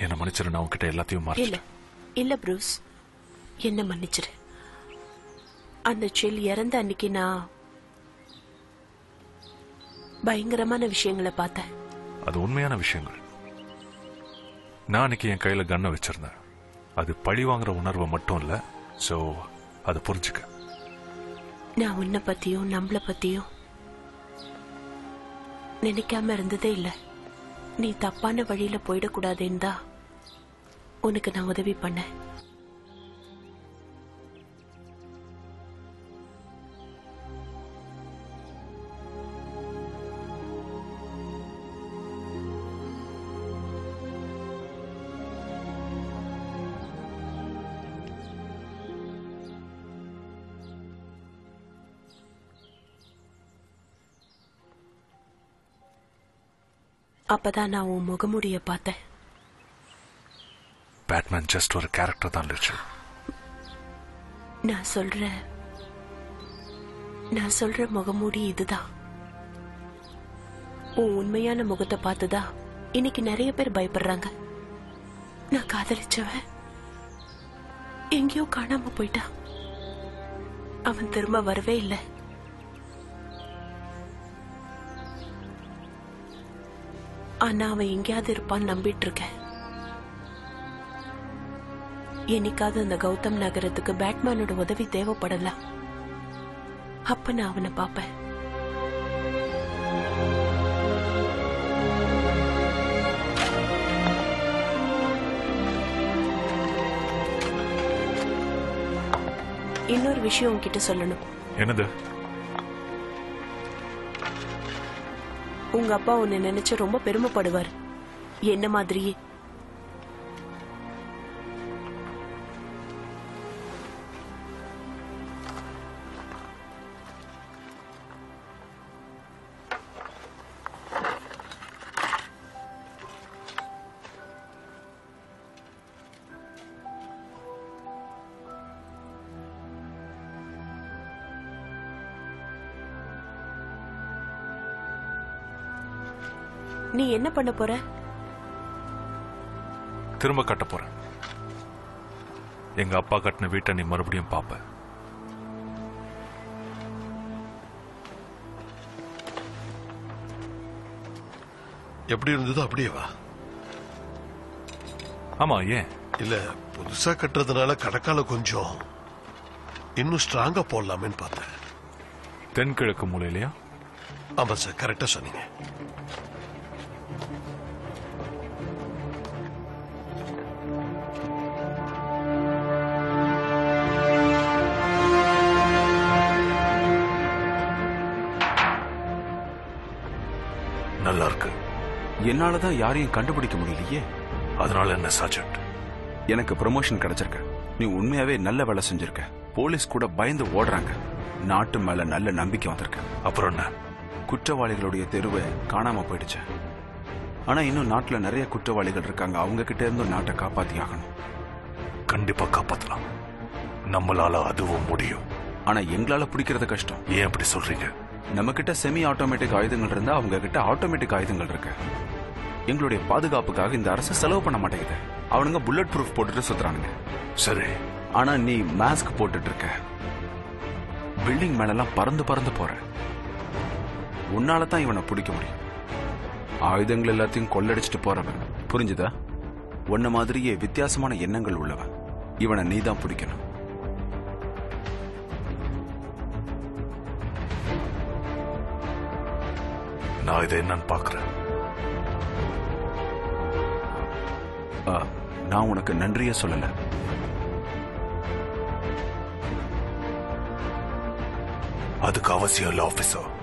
என்ன மன்னிச்சிரு நான் உன்கிட்ட எல்லாத்தையும் இல்ல மறைச்சிட்டேன் இல்ல ப்ரூஸ் என்ன மன்னிச்சிரு அந்த செல் இறந்த அன்னைக்கு நான் பயங்கரமான விஷயங்களை பார்த்தேன் அது உண்மையான விஷயங்கள் நான் அன்னைக்கு என் கையில கன்னை வச்சிருந்தேன் அது பழி வாங்குற உணர்வு மட்டும் இல்ல சோ அதை புரிஞ்சுக்க நான் உன்னை பத்தியும் நம்மள பத்தியும் நினைக்காம இருந்ததே இல்ல நீ தப்பான வழியில போயிடக்கூடாதுன்னு தான் உனக்கு நான் உதவி பண்ணேன் அப்பதான் நான் உன் முகமுடிய பார்த்தேன் பேட்மேன் ஜஸ்ட் ஒரு கேரக்டர் தான் லிச்சு நான் சொல்ற நான் சொல்ற முகமூடி இதுதான் உன் உண்மையான முகத்தை பார்த்துதான் இன்னைக்கு நிறைய பேர் பயப்படுறாங்க நான் காதலிச்சவன் எங்கேயோ காணாம போயிட்டான் அவன் திரும்ப வரவே இல்லை ஆனா அவன் எங்கேயாவது இருப்பான்னு நம்பிட்டு இருக்கேன் என்னைக்காவது அந்த கௌதம் நகரத்துக்கு பேட்மேனோட உதவி தேவைப்படலாம் அப்ப நான் அவனை பார்ப்பேன் இன்னொரு விஷயம் உன்கிட்ட சொல்லணும் என்னது உங்க அப்பா உன்னை நினைச்சு ரொம்ப பெருமைப்படுவார் என்ன மாதிரியே நீ என்ன பண்ண போற திரும்ப கட்ட போறேன் எங்க அப்பா கட்டின வீட்டை நீ மறுபடியும் பாப்ப எப்படி இருந்ததோ அப்படியே வா ஆமா ஏன் இல்ல புதுசா கட்டுறதுனால கடக்கால கொஞ்சம் இன்னும் ஸ்ட்ராங்கா போடலாமேன்னு பார்த்தேன் தென்கிழக்கு மூலையிலயா ஆமா சார் கரெக்டா சொன்னீங்க நல்லா இருக்கு என்னாலதான் யாரையும் கண்டுபிடிக்க முடியலையே அதனால என்ன சார்ஜென்ட் எனக்கு ப்ரமோஷன் கிடைச்சிருக்கு நீ உண்மையாவே நல்ல வேலை செஞ்சிருக்க போலீஸ் கூட பயந்து ஓடுறாங்க நாட்டு மேல நல்ல நம்பிக்கை வந்திருக்கு அப்புறம் என்ன குற்றவாளிகளுடைய தெருவை காணாம போயிடுச்சு ஆனா இன்னும் நாட்டுல நிறைய குற்றவாளிகள் இருக்காங்க அவங்க கிட்ட இருந்தும் நாட்டை காப்பாத்தி ஆகணும் கண்டிப்பா காப்பாத்தலாம் நம்மளால அதுவும் முடியும் ஆனா எங்களால பிடிக்கிறது கஷ்டம் ஏன் அப்படி சொல்றீங்க நம்ம கிட்ட செமி ஆட்டோமேட்டிக் ஆயுதங்கள் இருந்தா அவங்க கிட்ட ஆட்டோமேட்டிக் ஆயுதங்கள் இருக்கு எங்களுடைய பாதுகாப்புக்காக இந்த அரசு செலவு பண்ண மாட்டேங்குது அவனுங்க புல்லட் ப்ரூஃப் போட்டுட்டு சுத்துறானுங்க சரி ஆனா நீ மாஸ்க் போட்டுட்டு இருக்க பில்டிங் மேலெல்லாம் பறந்து பறந்து போற உன்னால தான் இவனை பிடிக்க முடியும் ஆயுதங்கள் எல்லாத்தையும் கொள்ளடிச்சிட்டு போறவன் புரிஞ்சுதா உன்ன மாதிரியே வித்தியாசமான எண்ணங்கள் உள்ளவன் இவனை நீ தான் பிடிக்கணும் நான் இதை என்னன்னு பாக்குறேன் ஆ, நான் உனக்கு நன்றியே சொல்லல அதுக்கு அவசியம் இல்ல ஆபீசர்